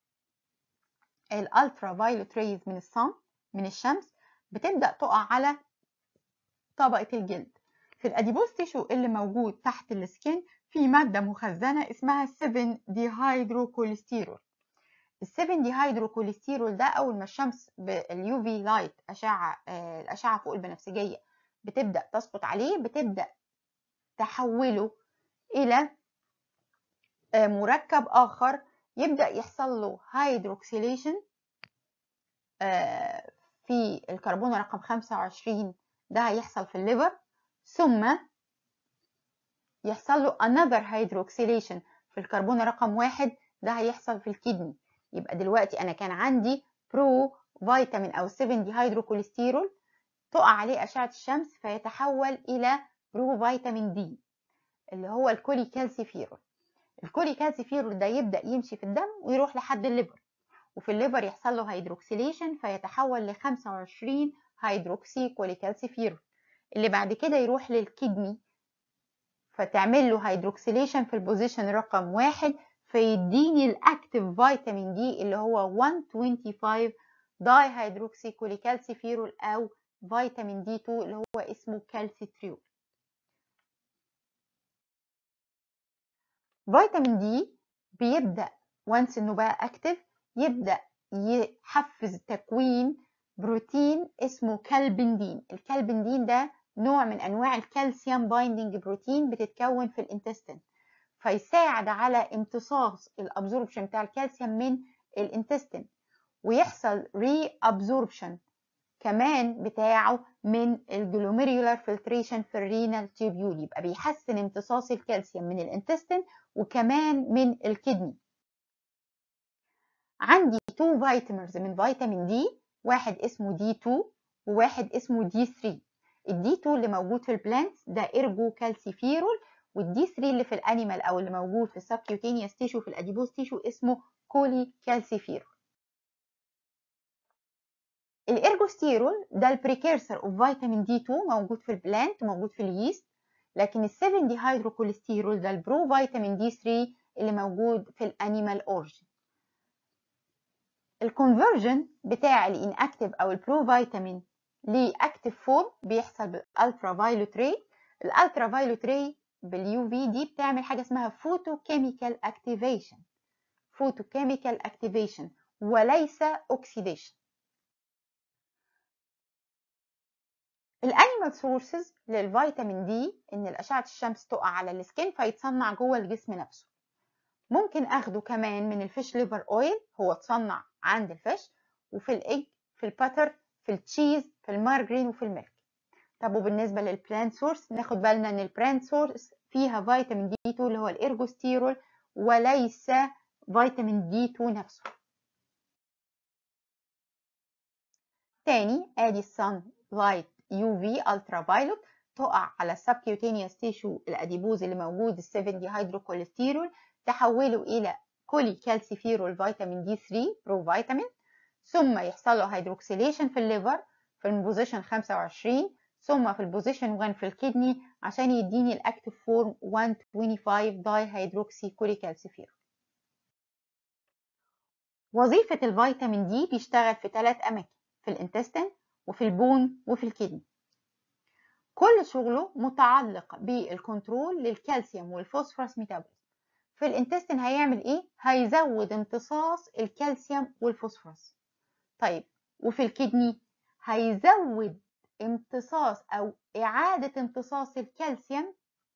الالترا فايولوت ريز من الصن من الشمس بتبدأ تقع على طبقة الجلد في الأديبوز تيشو اللي موجود تحت السكين في مادة مخزنة اسمها 7 ديهيدروكوليستيرول ال 7 ديهيدروكوليستيرول ده أول ما الشمس باليو في لايت أشعة الأشعة فوق البنفسجية بتبدأ تسقط عليه بتبدأ تحوله إلى مركب آخر يبدأ يحصل له هيدروكسيليشن في الكربون رقم 25 ده هيحصل في الليفر ثم يحصل له another hydroxylation في الكربون رقم واحد ده هيحصل في الكدني يبقى دلوقتي انا كان عندي برو فيتامين او 7 دي هيدروكوليسترول تقع عليه اشعه الشمس فيتحول الى برو فيتامين دي اللي هو الكولي كالسيفيرول الكولي كالسيفيرول ده يبدا يمشي في الدم ويروح لحد الليفر وفي الليفر يحصل له هيدروكسيليشن فيتحول ل 25 هيدروكسي كوليكالسيفيرول اللي بعد كده يروح للكدني فتعمل له هيدروكسيليشن في البوزيشن رقم واحد فيديني الاكتيف فيتامين دي اللي هو 125 داي هيدروكسي كوليكالسيفيرول او فيتامين دي 2 اللي هو اسمه كالسيتريول فيتامين دي بيبدأ وانس انه بقى اكتف يبدأ يحفز تكوين بروتين اسمه كالبندين الكالبندين ده نوع من انواع الكالسيوم بايندينج بروتين بتتكون في الانتستين فيساعد على امتصاص الابزوربشن بتاع الكالسيوم من الانتستين ويحصل ري ابزوربشن كمان بتاعه من الجلوميريولار فلتريشن في الرينال تيوبيول يبقى بيحسن امتصاص الكالسيوم من الانتستين وكمان من الكدني عندي تو فيتامينز من فيتامين دي واحد اسمه دي 2 وواحد اسمه دي 3 الدي 2 اللي موجود في البلانت ده ارجو كالسيفيرول والدي 3 اللي في الانيمال او اللي موجود في السبكيوتينيوس تيشو في الاديبوز تيشو اسمه كولي كالسيفيرول الارجوستيرول ده البريكيرسر اوف فيتامين دي 2 موجود في البلانت موجود في اليست لكن ال 7 دي هيدروكوليسترول ده البرو فيتامين دي 3 اللي موجود في الانيمال اورجين الكونفرجن بتاع الانكتيف او البرو فيتامين لاكتيف فورم بيحصل بالالترا فايلوت راي الالترا فايلوت راي باليو في دي بتعمل حاجه اسمها فوتو كيميكال اكتيفيشن فوتو كيميكال اكتيفيشن وليس اوكسيديشن الانيمال سورسز للفيتامين دي ان الاشعه الشمس تقع على السكين فيتصنع جوه الجسم نفسه ممكن اخده كمان من الفيش ليفر اويل هو اتصنع عند الفيش وفي الايج في الباتر في التشيز في المارجرين وفي الميلك طب وبالنسبه للبلانت سورس ناخد بالنا ان البلانت سورس فيها فيتامين دي 2 اللي هو الارجوستيرول وليس فيتامين دي 2 نفسه تاني ادي السان لايت يو في الترا فايلوت تقع على السبكيوتينيوس تيشو الاديبوز اللي موجود ال 7 دي هيدروكوليسترول تحوله الى كولي كالسيفيرول فيتامين دي 3 برو فيتامين ثم يحصل له هيدروكسيليشن في الليفر في البوزيشن 25 ثم في البوزيشن 1 في الكدني عشان يديني الاكتيف فورم 125 داي هيدروكسي كولي كالسيفيرول وظيفة الفيتامين دي بيشتغل في ثلاث أماكن في الانتستين وفي البون وفي الكدني كل شغله متعلق بالكنترول للكالسيوم والفوسفورس ميتابوليزم في الانتستين هيعمل ايه هيزود امتصاص الكالسيوم والفوسفورس طيب وفي الكدني هيزود امتصاص او اعاده امتصاص الكالسيوم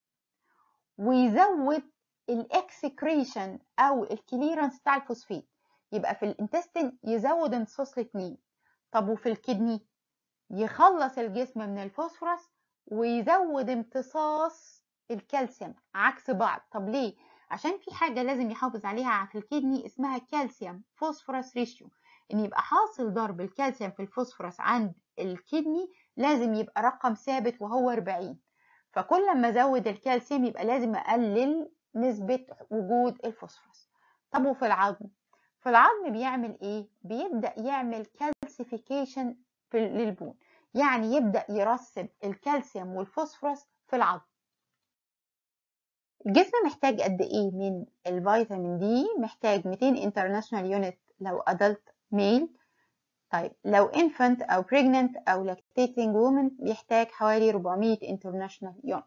ويزود الاكسكريشن او الكليرنس بتاع الفوسفيت يبقى في الانتستين يزود امتصاص الاثنين طب وفي الكدني يخلص الجسم من الفوسفورس ويزود امتصاص الكالسيوم عكس بعض طب ليه عشان في حاجه لازم يحافظ عليها في الكدني اسمها كالسيوم فوسفورس ريشيو ان يبقى حاصل ضرب الكالسيوم في الفوسفورس عند الكدني لازم يبقى رقم ثابت وهو 40 فكل ما ازود الكالسيوم يبقى لازم اقلل نسبه وجود الفوسفورس طب وفي العظم في العظم بيعمل ايه بيبدا يعمل كالسيفيكيشن للبون يعني يبدا يرسب الكالسيوم والفوسفورس في العظم الجسم محتاج قد ايه من الفيتامين دي محتاج 200 انترناشونال يونت لو ادلت ميل طيب لو infant او pregnant او lactating woman بيحتاج حوالي 400 انترناشونال يونت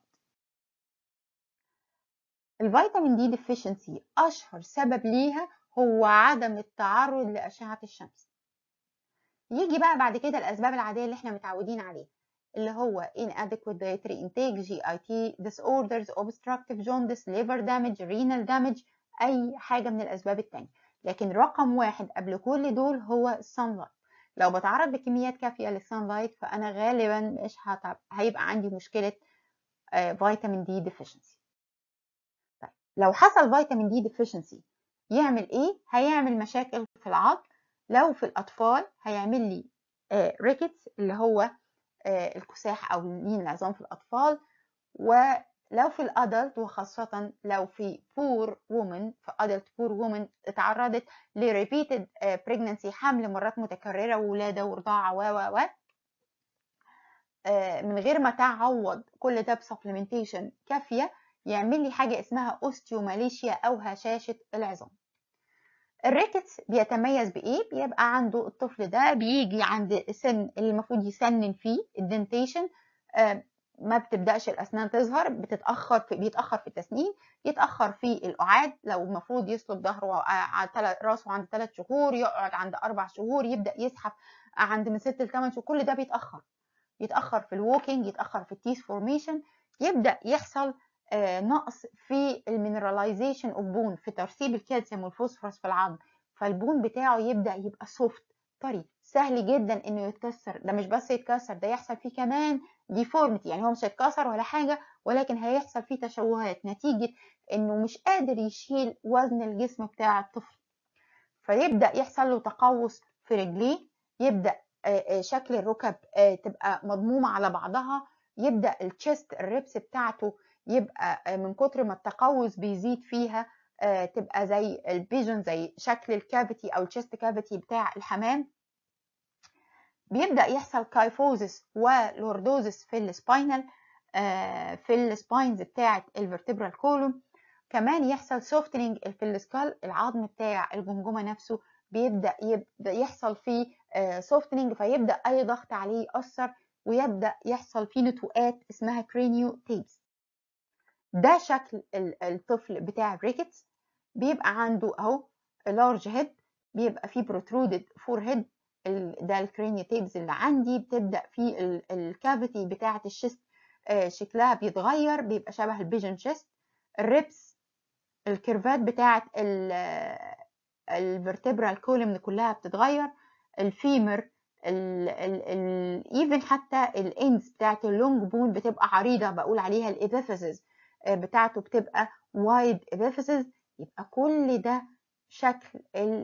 الفيتامين دي deficiency اشهر سبب ليها هو عدم التعرض لاشعه الشمس يجي بقى بعد كده الاسباب العاديه اللي احنا متعودين عليها اللي هو inadequate dietary intake GIT disorders obstructive jaundice liver damage renal damage اي حاجه من الاسباب التانية لكن رقم واحد قبل كل دول هو السان لايت لو بتعرض بكميات كافيه للسان لايت فانا غالبا مش هتعب هيبقى عندي مشكله فيتامين دي deficiency طيب لو حصل فيتامين دي deficiency يعمل ايه هيعمل مشاكل في العظم لو في الاطفال هيعمل لي ريكتس اللي هو الكساح او لين العظام في الاطفال ولو في الادلت وخاصة لو في بور وومن في ادلت بور وومن اتعرضت لريبيتد بريجننسي حمل مرات متكررة وولادة ورضاعة و و و من غير ما تعوض كل ده بسبلمنتيشن كافية يعمل لي حاجة اسمها اوستيوماليشيا أو هشاشة العظام الريكتس بيتميز بإيه؟ بيبقى عنده الطفل ده بيجي عند سن اللي المفروض يسنن فيه الدنتيشن ما بتبدأش الأسنان تظهر بتتأخر في بيتأخر في التسنين يتأخر في القعاد لو المفروض يسلب ظهره على راسه عند 3 شهور يقعد عند 4 شهور يبدأ يزحف عند من 6 ل 8 شهور كل ده بيتأخر يتأخر في الووكينج يتأخر في التيث فورميشن يبدأ يحصل آه نقص في المينراليزيشن اوف بون في ترسيب الكالسيوم والفوسفورس في العظم فالبون بتاعه يبدأ يبقى سوفت طري سهل جدا انه يتكسر ده مش بس يتكسر ده يحصل فيه كمان ديفورميتي يعني هو مش هيتكسر ولا حاجة ولكن هيحصل فيه تشوهات نتيجة انه مش قادر يشيل وزن الجسم بتاع الطفل فيبدأ يحصل له تقوس في رجليه يبدأ شكل الركب تبقى مضمومة على بعضها يبدأ التشست الريبس بتاعته يبقى من كتر ما التقوس بيزيد فيها تبقى زي البيجن زي شكل الكافيتي او التشست كافيتي بتاع الحمام بيبدأ يحصل كايفوزس ولوردوزس في السباينال في السباينز بتاعة الفرتبرال كولوم كمان يحصل سوفتنينج في السكال العظم بتاع الجمجمة نفسه بيبدأ يبدأ يحصل فيه سوفتنينج فيبدأ أي ضغط عليه يأثر ويبدأ يحصل فيه نتوءات اسمها كرينيو تيبس ده شكل الطفل بتاع الريكتس بيبقى عنده اهو لارج هيد بيبقى فيه بروترودد فور هيد ده الكرينيو تيبس اللي عندي بتبدأ في الكافيتي بتاعة الشست شكلها بيتغير بيبقى شبه البيجن شيست الريبس الكيرفات بتاعة الفرتبرال كولمن كلها بتتغير الفيمر ايفن حتى الاندز بتاعت اللونج بون بتبقى عريضه بقول عليها الابيفيسز بتاعته بتبقى وايد ابيفيسز يبقى كل ده شكل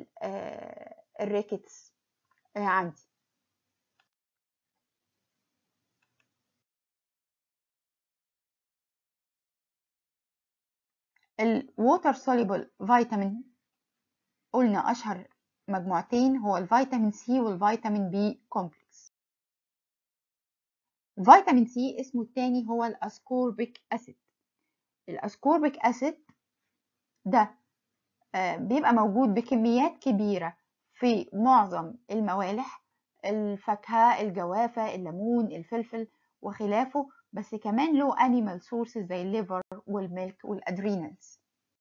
الريكتس عندي الووتر soluble فيتامين قلنا أشهر مجموعتين هو الفيتامين سي والفيتامين بي كومبلكس فيتامين سي اسمه التاني هو الأسكوربيك أسيد الأسكوربيك أسيد ده بيبقى موجود بكميات كبيرة في معظم الموالح الفاكهة الجوافة الليمون الفلفل وخلافه بس كمان له انيمال سورسز زي الليفر والميلك والادرينالز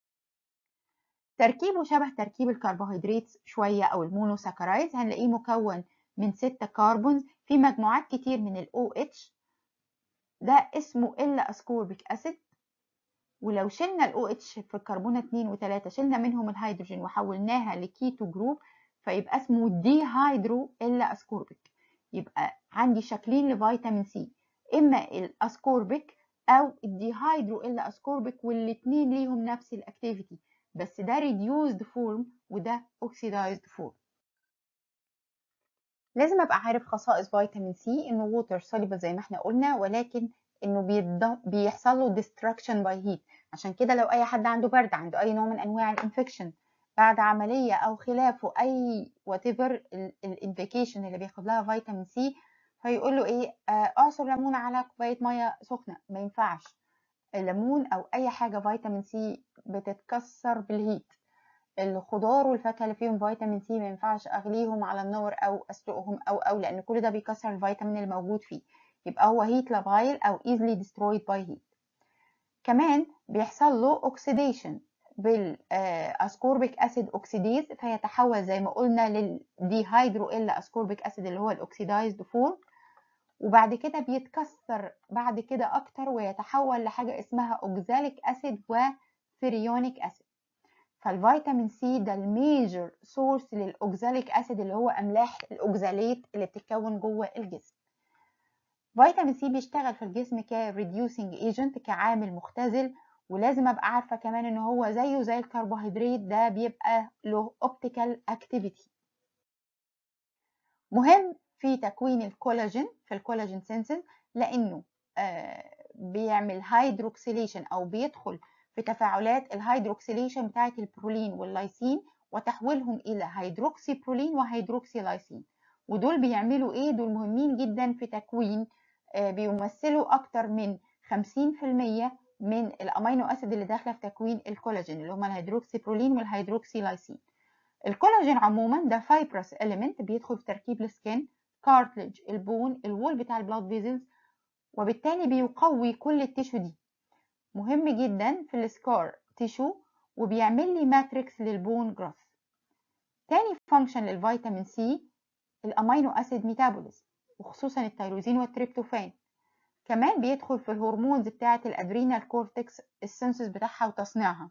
تركيبه شبه تركيب الكربوهيدرات شوية أو المونوساكرايدز هنلاقيه مكون من ستة كربونز في مجموعات كتير من ال OH ده اسمه إلا أسكوربيك أسيد ولو شلنا ال OH في الكربونة 2 و3 شلنا منهم الهيدروجين وحولناها لكيتو جروب فيبقى اسمه دي هيدرو إلا أسكوربيك يبقى عندي شكلين لفيتامين سي إما الأسكوربيك أو الديهايدرو إلا أسكوربيك والاتنين ليهم نفس الأكتيفيتي بس ده reduced form وده oxidized form لازم ابقى عارف خصائص فيتامين سي انه water soluble زي ما احنا قلنا ولكن انه بيحصل له destruction by heat عشان كده لو اي حد عنده برد عنده اي نوع من انواع الانفكشن بعد عملية او خلافه اي whatever الانفيكيشن اللي بياخد لها فيتامين سي فيقول له ايه اعصر ليمون على كوباية مية سخنة ما ينفعش الليمون او اي حاجة فيتامين سي بتتكسر بالهيت الخضار والفاكهه اللي فيهم فيتامين سي ما ينفعش اغليهم على النار او اسلقهم او او لان كل ده بيكسر الفيتامين الموجود فيه يبقى هو هيت لابايل او easily destroyed by heat كمان بيحصل له اوكسيديشن بالاسكوربيك اسيد اوكسيديز فيتحول زي ما قلنا للديهايدرو الا اسكوربيك اسيد اللي هو الاوكسيدايزد فورم وبعد كده بيتكسر بعد كده اكتر ويتحول لحاجه اسمها اوكزاليك اسيد وفيريونيك اسيد فالفيتامين سي ده الميجر سورس للاوكزاليك اسيد اللي هو املاح الاوكزاليت اللي بتتكون جوه الجسم فيتامين سي بيشتغل في الجسم كريديوسنج ايجنت كعامل مختزل ولازم ابقى عارفه كمان ان هو زيه زي الكربوهيدرات ده بيبقى له اوبتيكال اكتيفيتي مهم في تكوين الكولاجين في الكولاجين سينسز لانه آه بيعمل هيدروكسيليشن او بيدخل في تفاعلات الهيدروكسيليشن بتاعه البرولين واللايسين وتحويلهم الى هيدروكسي برولين وهيدروكسي لايسين ودول بيعملوا ايه دول مهمين جدا في تكوين آه بيمثلوا اكتر من 50% من الامينو اسيد اللي داخله في تكوين الكولاجين اللي هم الهيدروكسي برولين والهيدروكسي لايسين الكولاجين عموما ده فايبرس اليمنت بيدخل في تركيب السكين كارتلج البون الوول بتاع البلاد فيزلز وبالتالي بيقوي كل التيشو دي مهم جدا في السكار تيشو وبيعمل لي ماتريكس للبون جروث تاني فانكشن للفيتامين سي الامينو اسيد ميتابوليزم وخصوصا التيروزين والتريبتوفان كمان بيدخل في الهرمونز بتاعه الادرينال كورتكس السنسس بتاعها وتصنيعها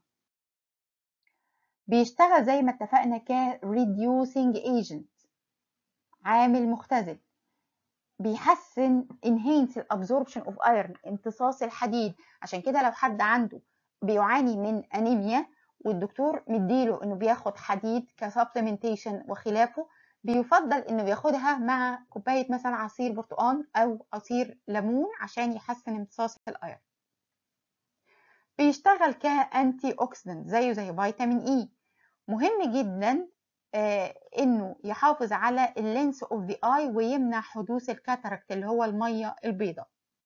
بيشتغل زي ما اتفقنا ك reducing agent عامل مختزل بيحسن enhance الابزوربشن اوف ايرون امتصاص الحديد عشان كده لو حد عنده بيعاني من انيميا والدكتور مديله انه بياخد حديد كسبلمنتيشن وخلافه بيفضل انه بياخدها مع كوبايه مثلا عصير برتقال او عصير ليمون عشان يحسن امتصاص الايرون بيشتغل كانتي اوكسيدنت زيه زي فيتامين اي مهم جدا آه انه يحافظ على اللينس اوف ذا اي ويمنع حدوث الكاتاراكت اللي هو الميه البيضاء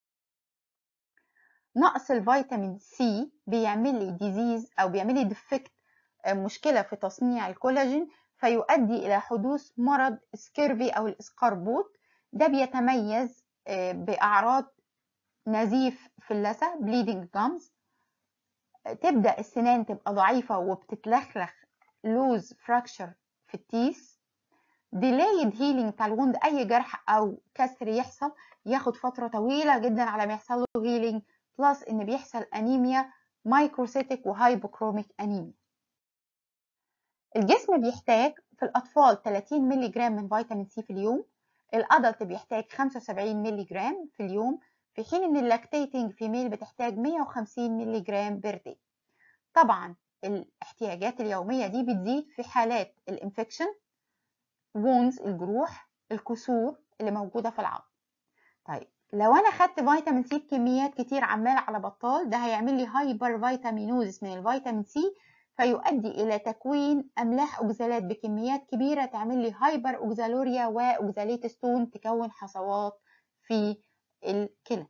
نقص الفيتامين سي بيعمل لي ديزيز او بيعمل لي ديفكت آه مشكله في تصنيع الكولاجين فيؤدي الى حدوث مرض سكيرفي او الاسقربوط ده بيتميز آه باعراض نزيف في اللثه bleeding gums تبدا السنان تبقى ضعيفه وبتتلخلخ لوز فراكشر في التيس delayed healing بتاع الوند اي جرح او كسر يحصل ياخد فتره طويله جدا على ما يحصل له هيلينج بلس ان بيحصل انيميا مايكروسيتك وهايبوكروميك انيميا الجسم بيحتاج في الاطفال 30 مللي جرام من فيتامين سي في اليوم الادلت بيحتاج 75 مللي جرام في اليوم في حين ان اللاكتيتنج فيميل بتحتاج 150 مللي جرام بير داي طبعا الاحتياجات اليومية دي بتزيد في حالات الانفكشن وونز الجروح الكسور اللي موجودة في العظم طيب لو انا خدت فيتامين سي بكميات كتير عمال على بطال ده هيعمل لي هايبر فيتامينوزس من الفيتامين سي فيؤدي الى تكوين املاح اوكزالات بكميات كبيره تعمل لي هايبر اوكزالوريا واوكزاليت ستون تكون حصوات في الكلى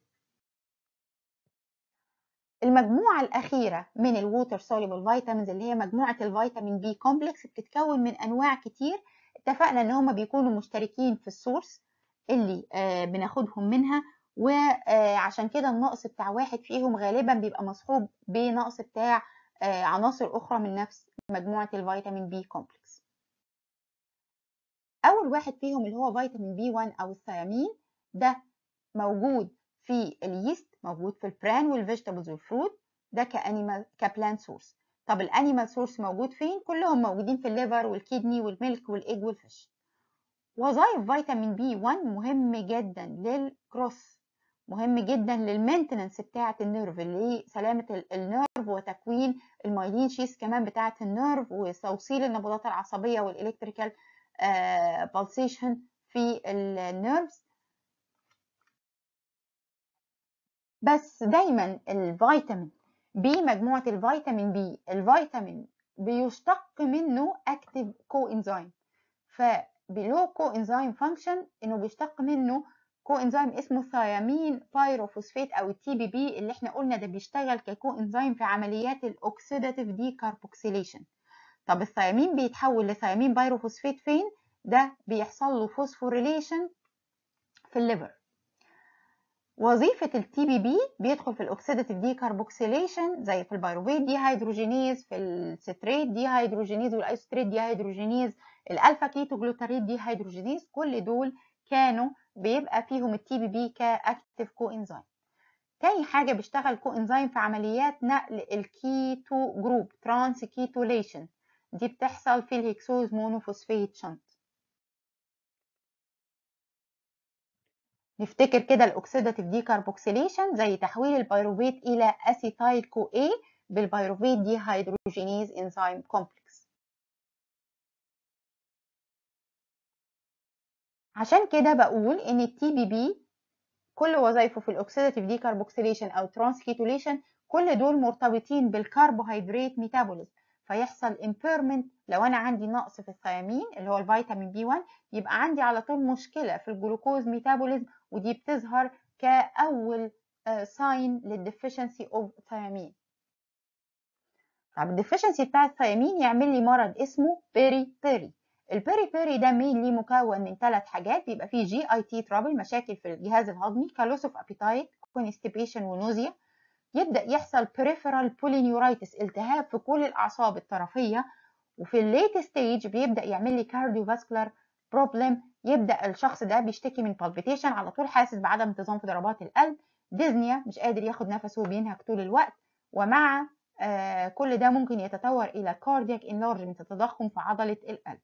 المجموعة الأخيرة من الووتر soluble فيتامينز اللي هي مجموعة الفيتامين بي كومبلكس بتتكون من أنواع كتير اتفقنا إن هما بيكونوا مشتركين في السورس اللي آه بناخدهم منها وعشان كده النقص بتاع واحد فيهم غالبا بيبقى مصحوب بنقص بتاع آه عناصر أخرى من نفس مجموعة الفيتامين بي كومبلكس أول واحد فيهم اللي هو فيتامين بي 1 أو الثيامين ده موجود في اليست موجود في البران والفيجيتابلز والفروت ده كانيمال كبلانت سورس طب الانيمال سورس موجود فين كلهم موجودين في الليفر والكيدني والميلك والايج والفيش وظائف فيتامين بي 1 مهم جدا للجروث مهم جدا للمينتننس بتاعه النيرف لسلامه النيرف وتكوين المايلين شيس كمان بتاعه النيرف وتوصيل النبضات العصبيه والالكتريكال بالسيشن في النيرفز بس دايما الفيتامين بي مجموعة الفيتامين بي الفيتامين بيشتق منه اكتيف كو انزيم فبلو كو انزيم فانكشن انه بيشتق منه كو انزيم اسمه ثيامين بايروفوسفات او التي بي بي اللي احنا قلنا ده بيشتغل ككو انزيم في عمليات الاوكسيداتيف دي كاربوكسيليشن طب الثيامين بيتحول لثيامين بايروفوسفات فين ده بيحصل له فوسفوريليشن في الليفر وظيفة التي بي بي بيدخل في الأوكسيداتيف دي كاربوكسيليشن زي في البيروفيت دي هيدروجينيز في الستريت دي هيدروجينيز والايسوتريت دي هيدروجينيز الألفا كيتو جلوتاريت دي هيدروجينيز كل دول كانوا بيبقى فيهم التي بي بي كاكتيف كو انزيم تاني حاجة بيشتغل كو انزيم في عمليات نقل الكيتو جروب ترانس كيتوليشن دي بتحصل في الهكسوز مونوفوسفيت شنط نفتكر كده الاوكسيداتيف دي كاربوكسيليشن زي تحويل البيروفيت الى اسيتايل كو اي بالبيروفيت دي هيدروجينيز انزيم كومبلكس عشان كده بقول ان التي بي بي كل وظائفه في الاوكسيداتيف دي كاربوكسيليشن او ترانسكيتوليشن كل دول مرتبطين بالكربوهيدرات ميتابوليزم فيحصل امبيرمنت لو انا عندي نقص في الثيامين اللي هو الفيتامين بي 1 يبقى عندي على طول مشكله في الجلوكوز ميتابوليزم ودي بتظهر كاول ساين للديفيشنسي اوف ثيامين طب الديفيشنسي بتاع الثيامين يعمل لي مرض اسمه بيري بيري البيري بيري ده مينلي مكون من ثلاث حاجات بيبقى فيه جي اي تي ترابل مشاكل في الجهاز الهضمي كالوس اوف ابيتايت كونستيبيشن ونوزيا يبدا يحصل peripheral polyneuritis التهاب في كل الاعصاب الطرفيه وفي الليت ستيج بيبدا يعمل لي cardiovascular problem يبدا الشخص ده بيشتكي من palpitation على طول حاسس بعدم انتظام في ضربات القلب ديزنيا مش قادر ياخد نفسه وبينهك طول الوقت ومع آه كل ده ممكن يتطور الى cardiac enlargement التضخم في عضله القلب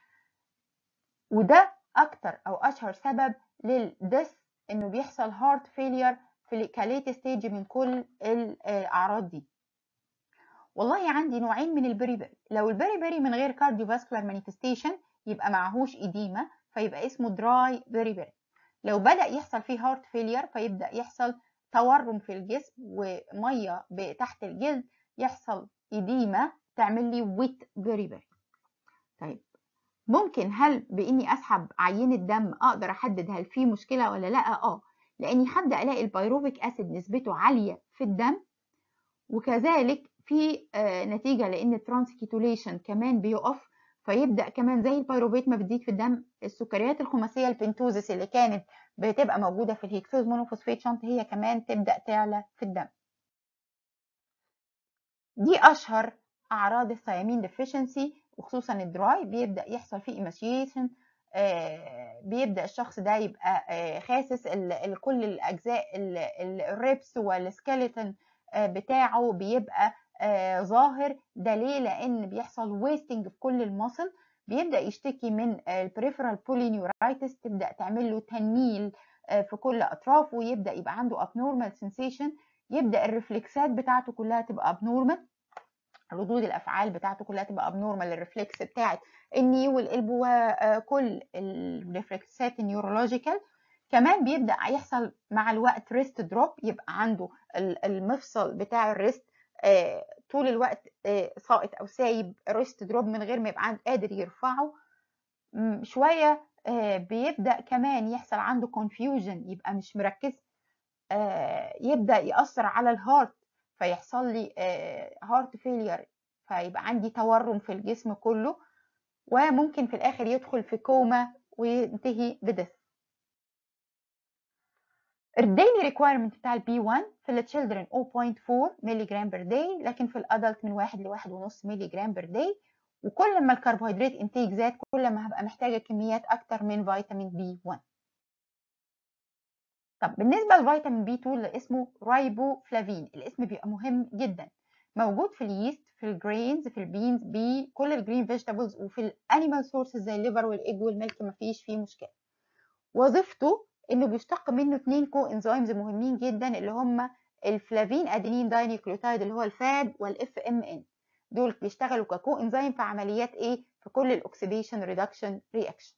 وده اكتر او اشهر سبب للدس انه بيحصل هارت فيلير في كاليت ستيج من كل الاعراض دي والله عندي نوعين من البري بيري لو البري بيري من غير كارديوفاسكولار مانيفستيشن يبقى معهوش إديمة فيبقى اسمه دراي بيري بيري لو بدأ يحصل فيه هارت فيلير فيبدأ يحصل تورم في الجسم ومية تحت الجلد يحصل إديمة تعمل لي ويت بيري بيري طيب ممكن هل بإني أسحب عينة دم أقدر أحدد هل في مشكلة ولا لأ؟ آه لاني هبدا الاقي البيروفيك اسيد نسبته عاليه في الدم وكذلك في آه نتيجه لان الترانسكيتوليشن كمان بيقف فيبدا كمان زي البيروفيت ما بتزيد في الدم السكريات الخماسيه البنتوزس اللي كانت بتبقى موجوده في الهيكسوز مونوفوسفيت شنط هي كمان تبدا تعلى في الدم دي اشهر اعراض الثيامين ديفيشنسي وخصوصا الدراي بيبدا يحصل فيه ايماشيشن آه بيبدا الشخص ده يبقى آه خاسس ال ال كل الاجزاء الريبس والسكيلتون آه بتاعه بيبقى ظاهر ده ليه لان بيحصل ويستنج في كل المصل بيبدا يشتكي من البريفرال بولينيورايتس تبدا تعمل له تنميل في كل اطرافه يبدا يبقى عنده abnormal sensation يبدا الرفلكسات بتاعته كلها تبقى abnormal ردود الافعال بتاعته كلها تبقى ابنورمال الريفلكس بتاعت الني والقلب وكل الريفلكسات النيورولوجيكال كمان بيبدا يحصل مع الوقت ريست دروب يبقى عنده المفصل بتاع الريست طول الوقت ساقط او سايب ريست دروب من غير ما يبقى قادر يرفعه شويه بيبدا كمان يحصل عنده confusion يبقى مش مركز يبدا ياثر على الهارت فيحصل لي هارت فيلير فيبقى عندي تورم في الجسم كله وممكن في الاخر يدخل في كوما وينتهي بدث الديلي ريكويرمنت بتاع البي 1 في التشيلدرن 0.4 مللي جرام بير داي لكن في الادلت من 1 ل 1.5 مللي جرام بير داي وكل ما الكربوهيدرات انتاج زاد كل ما هبقى محتاجه كميات اكتر من فيتامين بي 1 طب بالنسبه لفيتامين بي 2 اللي اسمه رايبوفلافين الاسم بيبقى مهم جدا موجود في اليست في الجرينز في البينز بكل الجرين فيجيتابلز وفي الانيمال سورسز زي الليفر والايج والميلك مفيش فيه مشكله وظيفته انه بيشتق منه اثنين كو انزيمز مهمين جدا اللي هم الفلافين ادينين داينيكلوتايد اللي هو الفاد والاف ام ان دول بيشتغلوا ككو انزيم في عمليات ايه في كل الاكسيديشن ريدكشن رياكشن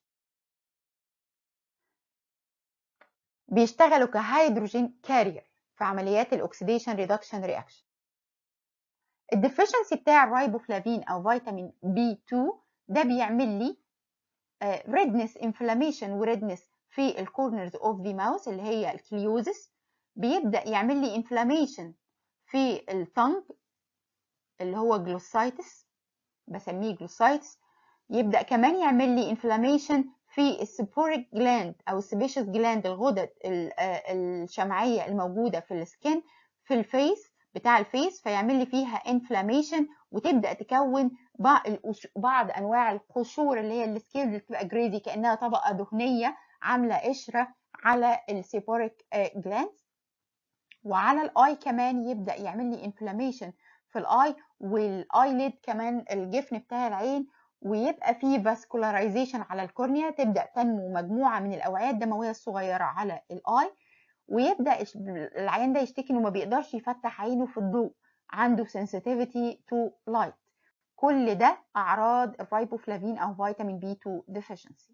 بيشتغلوا كهيدروجين كارير في عمليات الاكسيديشن ريدكشن رياكشن الديفيشنسي بتاع الرايبوفلافين او فيتامين بي 2 ده بيعمل لي ريدنس انفلاميشن وريدنس في الكورنرز اوف ذا ماوس اللي هي الكليوزس بيبدا يعمل لي انفلاميشن في التنج اللي هو جلوسايتس بسميه جلوسايتس يبدا كمان يعمل لي انفلاميشن في السبوريك جلاند او السبيشس جلاند الغدد الشمعيه الموجوده في السكين في الفيس بتاع الفيس فيعمل لي فيها انفلاميشن وتبدا تكون بعض انواع القشور اللي هي السكيلز اللي بتبقى جريزي كانها طبقه دهنيه عامله قشره على السيبوريك جلاند وعلى الاي كمان يبدا يعمل لي انفلاميشن في الاي والايليد كمان الجفن بتاع العين ويبقى فيه فاسكولاريزيشن على الكورنيا تبدا تنمو مجموعه من الاوعيه الدمويه الصغيره على الاي ويبدا العيان ده يشتكي انه ما بيقدرش يفتح عينه في الضوء عنده sensitivity to light كل ده أعراض الرايبوفلافين أو فيتامين بي 2 deficiency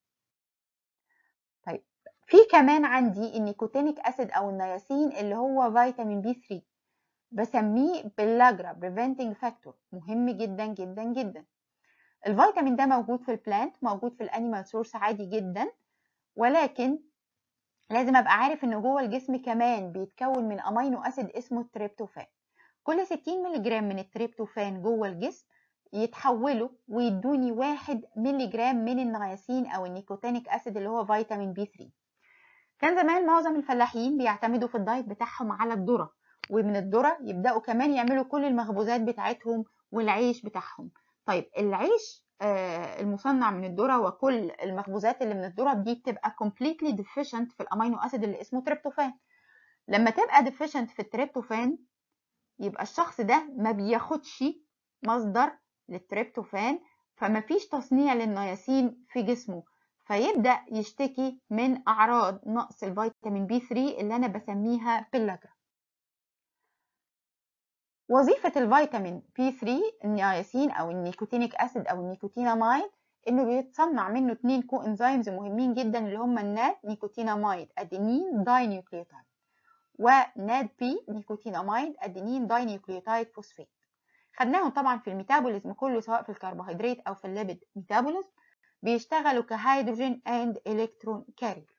طيب في كمان عندي النيكوتينيك أسيد أو النياسين اللي هو فيتامين بي 3 بسميه بلاجرا preventing factor مهم جدا جدا جدا الفيتامين ده موجود في البلانت موجود في الانيمال سورس عادي جدا ولكن لازم ابقى عارف ان جوه الجسم كمان بيتكون من امينو اسيد اسمه التريبتوفان كل 60 مللي جرام من التريبتوفان جوه الجسم يتحولوا ويدوني واحد مللي جرام من النياسين او النيكوتينيك اسيد اللي هو فيتامين بي 3 كان زمان معظم الفلاحين بيعتمدوا في الدايت بتاعهم على الذره ومن الذره يبداوا كمان يعملوا كل المخبوزات بتاعتهم والعيش بتاعهم طيب العيش آه المصنع من الذره وكل المخبوزات اللي من الذره دي بتبقى completely deficient في الامينو اسيد اللي اسمه تريبتوفان لما تبقى deficient في التريبتوفان يبقى الشخص ده ما بياخدش مصدر للتريبتوفان فما فيش تصنيع للنياسين في جسمه فيبدأ يشتكي من أعراض نقص الفيتامين بي 3 اللي أنا بسميها بيلاجرا وظيفة الفيتامين بي 3 النياسين أو النيكوتينيك أسيد أو النيكوتينامايد إنه بيتصنع منه اتنين كو إنزيمز مهمين جدا اللي هما الناد نيكوتينامايد أدينين داي نيوكليوتايد وناد بي نيكوتينامايد أدينين داي نيوكليوتايد فوسفات خدناهم طبعا في الميتابوليزم كله سواء في الكربوهيدرات أو في الليبيد ميتابوليزم بيشتغلوا كهيدروجين اند الكترون كارير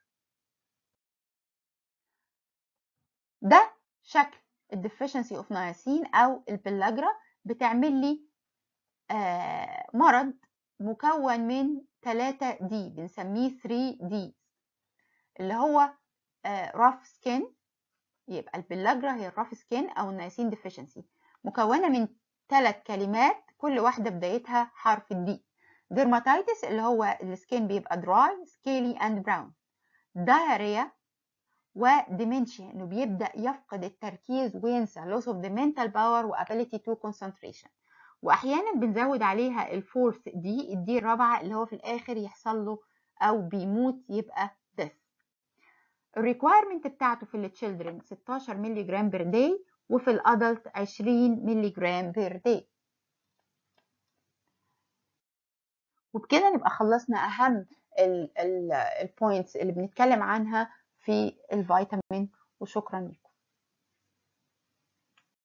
ده شكل الديفيشنسي اوف نياسين او البلاجرا بتعمل لي آه مرض مكون من 3 دي بنسميه 3 دي اللي هو رف سكين يبقى البلاجرا هي الرف سكين او النياسين ديفيشنسي مكونه من ثلاث كلمات كل واحده بدايتها حرف الدي ديرماتيتس اللي هو السكين بيبقى دراي سكيلي اند براون دايريا وديمنشيا انه بيبدا يفقد التركيز وينسى loss of the mental power و ability to concentration واحيانا بنزود عليها الفورث دي الدي الرابعه اللي هو في الاخر يحصل له او بيموت يبقى death الريكوايرمنت بتاعته في التشيلدرن 16 مللي جرام بير داي وفي الادلت 20 مللي جرام بير داي وبكده نبقى خلصنا اهم البوينتس اللي بنتكلم عنها في الفيتامين وشكرا لكم